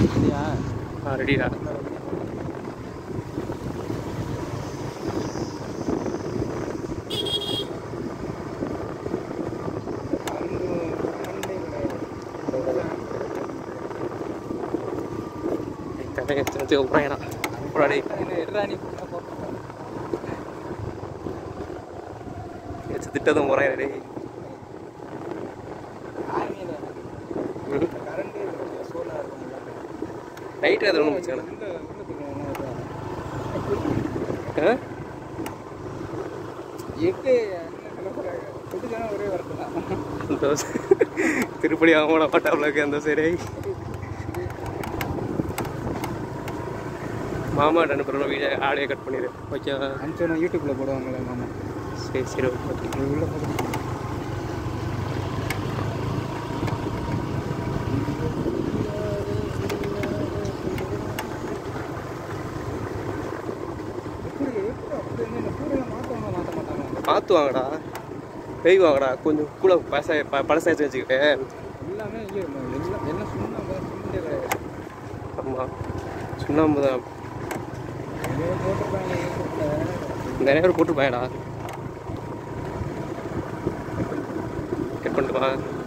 இல்லையா ஆ ரெடிடா கதை எத்தனை போகிறாங்கடா போடாடி திட்டதும் போகிறேன் டேய் நைட்டு அது ஒன்றும் பிரச்சனை இல்லை. ஆ எட்டு ஒரே வரலாம் சந்தோஷம் திருப்பதி அவங்களோட பட்டாப்லக்கு அந்த சரி மாமா அனுப்புகிற வீடியோ ஆடியோ கட் பண்ணிடு ஓகே அனுப்பிச்சோன்னா யூடியூப்ல போடுவாங்களே மாமா சரி சரி ஓகே இது உள்ள போட்டு எப்படி எப்படி அப்படி என்ன இந்த கூடையில மாட்டுவாங்க மாட்ட மாட்டாங்க பார்த்து வாங்கடா பெய் வாங்கடா கொஞ்சம் கூட பழசா ப பழசாச்சு வச்சுக்கிட்டேன் எல்லாமே இங்கே எல்லாம் எல்லாம் சுண்ணாம்பு சுண்ணே கிடையாது ஆமாம் சுண்ணாம்பு தான் நிறைய போட்டிருப்பாங்க யூடியூப்ல நிறைய பேர் போட்டுருப்பாங்கடா கட் பண்ணிட்டு வா